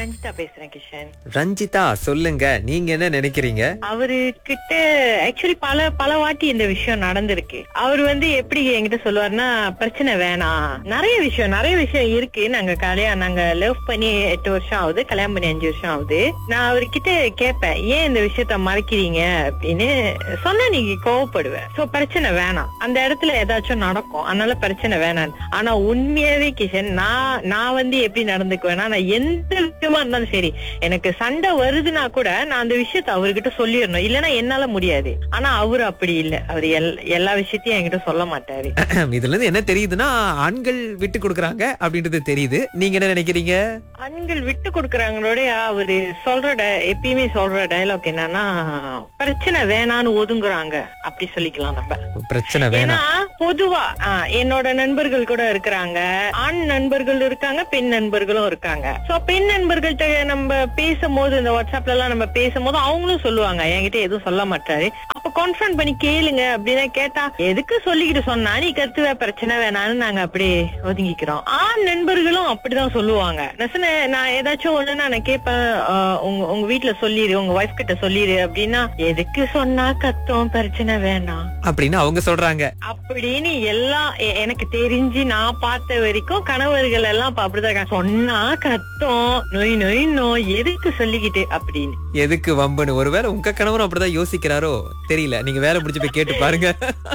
ரஞ்சிதா பேசுறேன் கிஷன் ரஞ்சிதா சொல்லுங்க நீங்க என்ன நினைக்கிறீங்க அவரு கிட்ட ஆக்சுவலி பல பல வாட்டி இந்த விஷயம் நடந்திருக்கு அவர் வந்து எப்படி என்கிட்ட சொல்லுவாருன்னா பிரச்சனை வேணாம் நிறைய விஷயம் நிறைய விஷயம் இருக்கு நாங்க கல்யாணம் நாங்க லவ் பண்ணி எட்டு வருஷம் ஆகுது கல்யாணம் பண்ணி அஞ்சு வருஷம் ஆகுது நான் அவர்கிட்ட கேட்பேன் ஏன் இந்த விஷயத்த மறைக்கிறீங்க அப்படின்னு சொன்னா நீங்க கோவப்படுவேன் சோ பிரச்சனை வேணாம் அந்த இடத்துல ஏதாச்சும் நடக்கும் அதனால பிரச்சனை வேணாம் ஆனா உண்மையாவே கிஷன் நான் நான் வந்து எப்படி நடந்துக்குவேன்னா நான் எந்த விஷயமா இருந்தாலும் சரி எனக்கு சண்டை வருதுன்னா கூட நான் அந்த விஷயத்த அவர்கிட்ட சொல்லிடணும் இல்லைன்னா என்னால முடியாது ஆனா அவரு அப்படி இல்ல அவர் எல்லா விஷயத்தையும் என்கிட்ட சொல்ல மாட்டாரு இதுல இருந்து என்ன தெரியுதுன்னா ஆண்கள் விட்டு கொடுக்கறாங்க அப்படின்றது தெரியுது நீங்க என்ன நினைக்கிறீங்க ஆண்கள் விட்டு கொடுக்கறாங்களோட அவரு சொல்ற di- எப்பயுமே சொல்ற டயலாக் என்னன்னா பிரச்சனை வேணான்னு ஒதுங்குறாங்க அப்படி சொல்லிக்கலாம் நம்ம பிரச்சனை வேணாம் ஏன்னா பொதுவா ஆ, என்னோட நண்பர்கள் கூட இருக்கிறாங்க ஆண் நண்பர்கள் இருக்காங்க பெண் நண்பர்களும் இருக்காங்க சோ பெண் நண்பர்கள்ட்ட நம்ம பேசும்போது இந்த வாட்ஸ்அப்ல எல்லாம் நம்ம பேசும்போது அவங்களும் சொல்லுவாங்க என்கிட்ட எதுவும் சொல்ல மாட்டாரு அப்ப கான்ஃபரன்ட் பண்ணி கேளுங்க அப்படின்னு கேட்டா எதுக்கு சொல்லிக்கிட்டு சொன்னா நீ கத்துவ பிரச்சனை வேணாம்னு நாங்க அப்படியே ஒதுங்கிக்கிறோம் ஆண் நண்பர்களும் அப்படிதான் சொல்லுவாங்க நான் சொன்னேன், நான் ஏதாச்சும் ஒண்ணு நான் கேட்பேன் ஆ, உங்க உங்க வீட்டுல சொல்லிடு உங்க ஒய்ஃப் கிட்ட சொல்லிடு அப்படின்னா எதுக்கு சொன்னா கத்தோம் பிரச்சனை வேணாம் அப்படின்னு அவங்க சொல்றாங்க அப்படின்னு எல்லாம் எ- எனக்கு தெரிஞ்சு நான் பார்த்த வரைக்கும் கணவர்கள் எல்லாம் இப்ப அப்படிதான் இருக்காங்க. சொன்னா கத்தம் நொய் நொய் நோய் எதுக்கு சொல்லிக்கிட்டு அப்படின்னு எதுக்கு வம்புன்னு ஒருவேளை உங்க கணவரும் அப்படிதான் யோசிக்கிறாரோ தெரியல நீங்க வேலை முடிச்சு போய் கேட்டு பாருங்க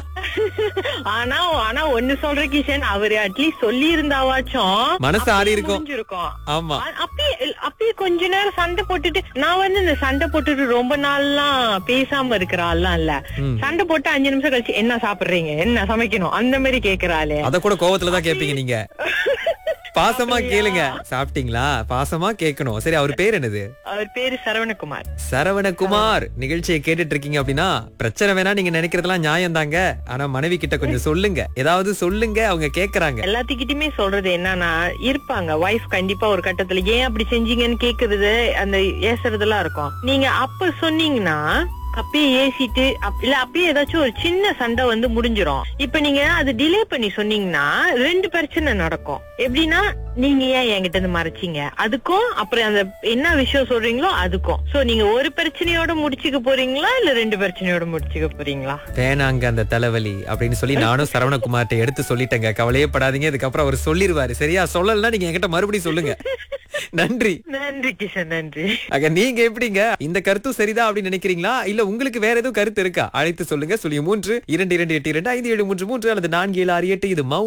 ஆனா ஆனா ஒண்ணு சொல்ற கிஷன் அவரு அட்லீஸ்ட் சொல்லி இருந்தாவாச்சும் மனசு ஆறி இருக்கும் இருக்கும் ஆமா அப்பயே அப்பயே கொஞ்ச நேரம் சண்டை போட்டுட்டு நான் வந்து இந்த சண்டை போட்டுட்டு ரொம்ப நாள்லாம் பேசாம இருக்கிற ஆள்லாம் இல்ல ம். சண்டை போட்டு அஞ்சு நிமிஷம் கழிச்சு என்ன சாப்பிடுறீங்க என்ன சமைக்கணும் அந்த மாதிரி கேக்குறாளே அத கூட கோவத்துல தான் கேப்பீங்க நீங்க பாசமா கேளுங்க சாப்பிட்டீங்களா பாசமா கேட்கணும் சரி அவர் பேர் என்னது அவர் பேரு சரவணகுமார் சரவணகுமார் நிகழ்ச்சியை கேட்டுட்டு இருக்கீங்க அப்படின்னா பிரச்சனை வேணா நீங்க நினைக்கிறதெல்லாம் நியாயம் தாங்க ஆனா மனைவி கிட்ட கொஞ்சம் சொல்லுங்க ஏதாவது சொல்லுங்க அவங்க கேக்குறாங்க எல்லாத்துக்கிட்டயுமே சொல்றது என்னன்னா இருப்பாங்க வைஃப் கண்டிப்பா ஒரு கட்டத்துல ஏன் அப்படி செஞ்சீங்கன்னு கேக்குறது அந்த ஏசுறதெல்லாம் இருக்கும் நீங்க அப்ப சொன்னீங்கன்னா அப்பயே ஏசிட்டு அப்- இல்ல அப்பயே ஏதாச்சும் ஒரு சின்ன சண்டை வந்து முடிஞ்சிரும் இப்ப நீங்க அது டிலே பண்ணி சொன்னீங்கன்னா ரெண்டு பிரச்சனை நடக்கும் எப்படின்னா நீங்க ஏன் என்கிட்ட இருந்து மறைச்சீங்க அதுக்கும் அப்புறம் அந்த என்ன விஷயம் சொல்றீங்களோ அதுக்கும் சோ நீங்க ஒரு பிரச்சனையோட முடிச்சுக்க போறீங்களா இல்ல ரெண்டு பிரச்சனையோட முடிச்சுக்க போறீங்களா வேணாங்க அந்த தலைவலி அப்படின்னு சொல்லி நானும் சரவணகுமார்ட்ட எடுத்து சொல்லிட்டேங்க கவலையே படாதீங்க இதுக்கப்புறம் அவர் சொல்லிருவாரு சரியா சொல்லலைன்னா நீங்க என்கிட்ட மறுபடியும் சொல்லுங்க நன்றி நன்றி கிஷன் நன்றி ஆக நீங்க எப்படிங்க இந்த கருத்தும் சரிதான் அப்படின்னு நினைக்கிறீங்களா இல்ல உங்களுக்கு வேற எதுவும் கருத்து இருக்கா அழைத்து சொல்லுங்க சொல்லி மூன்று இரண்டு இரண்டு எட்டு இரண்டு ஐந்து ஏழு மூன்று மூன்று அல்லது நான்கு ஏழு ஆறு எட்டு இது மௌன